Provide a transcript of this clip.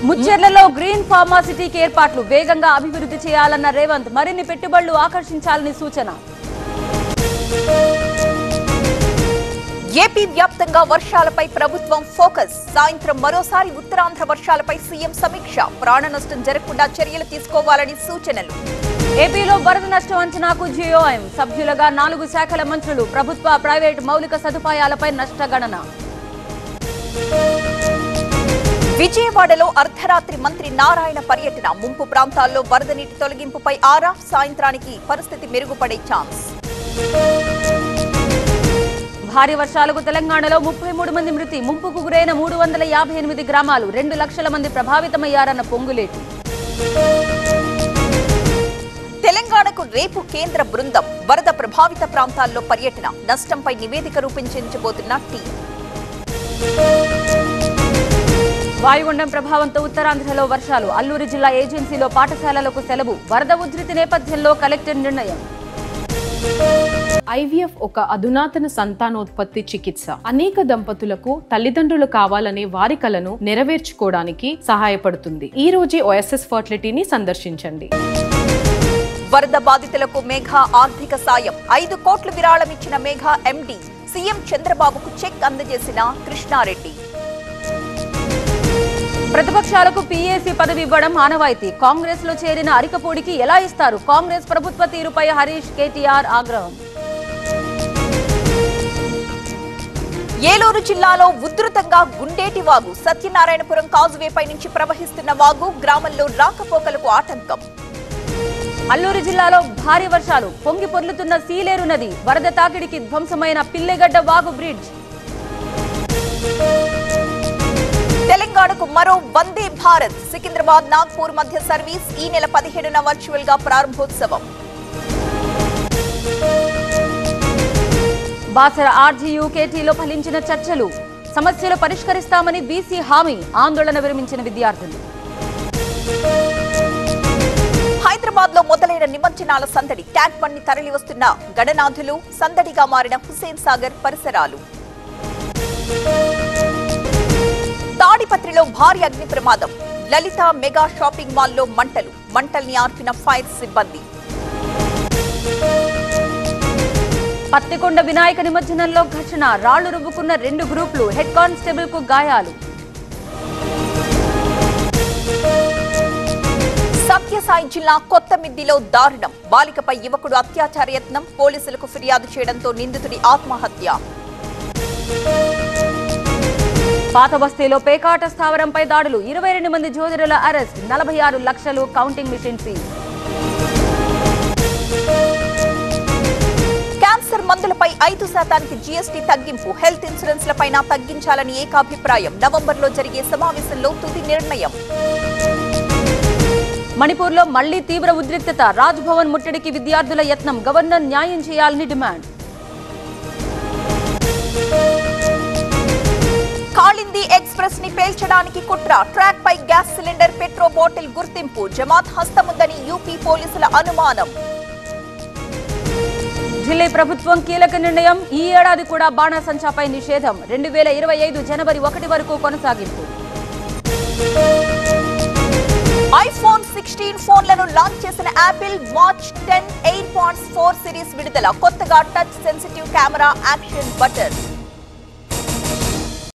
ముచ్చెర్లలో green ఫార్మాసిటీకి ఏర్పాట్లు వేగంగా అభివృద్ధి చేయాలన్న రేవంత్ మరిన్ని పెట్టుబడులు ఆకర్షించాలని సూచన ఏపీ వ్యాప్తంగా వర్షాలపై ప్రభుత్వం ఫోకస్ సాయంత్రం మరోసారి ఉత్తరాంధ్ర వర్షాలపై సీఎం సమీక్ష ప్రాణ నష్టం జరగకుండా చర్యలు తీసుకోవాలని సూచనలు ఏపీలో వరద నష్టం అంచనాకు జియోఎం సభ్యులుగా నాలుగు శాఖల మంత్రులు ప్రభుత్వ ప్రైవేట్ మౌలిక సదుపాయాలపై నష్టగణన విజయవాడలో అర్ధరాత్రి మంత్రి నారాయణ పర్యటన ముంపు ప్రాంతాల్లో వరద నీటి తొలగింపుపై ఆరా సాయంత్రానికి పరిస్థితి మెరుగుపడే ఛాన్స్ భారీ వర్షాలకు తెలంగాణలో ముప్పై మూడు మంది మృతి ముంపుకు గురైన మూడు వందల యాభై ఎనిమిది గ్రామాలు రెండు లక్షల మంది ప్రభావితమయ్యారన్న పొంగులేటి తెలంగాణకు రేపు కేంద్ర బృందం వరద ప్రభావిత ప్రాంతాల్లో పర్యటన నష్టంపై నివేదిక రూపొందించబోతున్న టీం వాయుగుండం ప్రభావంతో ఉత్తరాంధ్రలో వర్షాలు అల్లూరు జిల్లా ఏజెన్సీలో పాఠశాలలకు సెలవు వరద ఉధృతి నేపథ్యంలో కలెక్టర్ నిర్ణయం ఐవీఎఫ్ ఒక అధునాతన సంతానోత్పత్తి చికిత్స అనేక దంపతులకు తల్లిదండ్రులు కావాలనే వారి కలను నెరవేర్చుకోవడానికి సహాయపడుతుంది ఈ రోజే ఓఎస్ఎస్ ఫర్టిలిటీని సందర్శించండి వరద బాధితులకు మేఘ ఆర్థిక సాయం ఐదు కోట్ల విరాళం ఇచ్చిన మేఘ ఎండి సీఎం చంద్రబాబుకు చెక్ అందజేసిన కృష్ణారెడ్డి ప్రతిపక్షాలకు పీఏసీ పదవి ఇవ్వడం ఆనవాయితీ కాంగ్రెస్ లో చేరిన అరికపూడికి ఎలా ఇస్తారు కాంగ్రెస్ ప్రభుత్వ తీరుపై హరీష్ కేటీఆర్ ఆగ్రహం ఏలూరు జిల్లాలో ఉధృతంగా గుండేటి వాగు సత్యనారాయణపురం కాజువేపై నుంచి ప్రవహిస్తున్న వాగు గ్రామంలో రాకపోకలకు ఆటంకం అల్లూరు జిల్లాలో భారీ వర్షాలు పొంగి పొర్లుతున్న సీలేరు నది వరద తాకిడికి ధ్వంసమైన పిల్లెగడ్డ వాగు బ్రిడ్జ్ తెలంగాణకు మరో వందే భారత్ సికింద్రాబాద్ నాగ్పూర్ మధ్య సర్వీస్ ఈ నెల పదిహేడున వర్చువల్ గా ప్రారంభోత్సవం బాసర ఆర్జీయూ కేటీలో ఫలించిన చర్చలు సమస్యలు పరిష్కరిస్తామని బీసీ హామీ ఆందోళన విరమించిన విద్యార్థులు హైదరాబాద్ లో మొదలైన నిమజ్జనాల సందడి ట్యాంక్ బండ్ ని తరలి వస్తున్న గణనాథులు సందడిగా మారిన హుస్సేన్ సాగర్ పరిసరాలు తాడిపత్రిలో భారీ అగ్ని ప్రమాదం లలిత మెగా షాపింగ్ మాల్లో మంటలు మంటల్ని ఆర్పిన ఫైర్ సిబ్బంది పత్తికొండ వినాయక నిమజ్జనంలో ఘర్షణ రాళ్లు రువ్వుకున్న రెండు గ్రూపులు హెడ్ కానిస్టేబుల్ కు గాయాలు సత్యసాయి జిల్లా కొత్తమిద్దిలో దారుణం బాలికపై యువకుడు అత్యాచార యత్నం పోలీసులకు ఫిర్యాదు చేయడంతో నిందితుడి ఆత్మహత్య పాత బస్తీలో పేకాట స్థావరంపై దాడులు ఇరవై రెండు మంది జోదరుల అరెస్ట్ నలభై ఆరు లక్షలు కౌంటింగ్ మిషన్ సీజ్ క్యాన్సర్ మందులపై ఐదు శాతానికి జీఎస్టీ తగ్గింపు హెల్త్ ఇన్సూరెన్స్ లపైన తగ్గించాలని ఏకాభిప్రాయం నవంబర్లో జరిగే సమావేశంలో తుది నిర్ణయం మణిపూర్లో మళ్లీ తీవ్ర ఉద్రిక్తత రాజ్ భవన్ ముట్టడికి విద్యార్థుల యత్నం గవర్నర్ న్యాయం చేయాలని డిమాండ్ కాళింది ఎక్స్ప్రెస్ ని పేల్చడానికి కుట్ర ట్రాక్ పై గ్యాస్ సిలిండర్ పెట్రో బాటిల్ గుర్తింపు జమాత్ హస్తముందని యూపీ పోలీసుల అనుమానం ఢిల్లీ ప్రభుత్వం కీలక నిర్ణయం ఈ ఏడాది కూడా బాణాసంచాపై నిషేధం రెండు వేల ఇరవై ఐదు జనవరి ఒకటి వరకు కొనసాగింపు ఐఫోన్ సిక్స్టీన్ ఫోన్లను లాంచ్ చేసిన Apple watch ten AirPods four series విడుదల కొత్తగా touch sensitive camera action button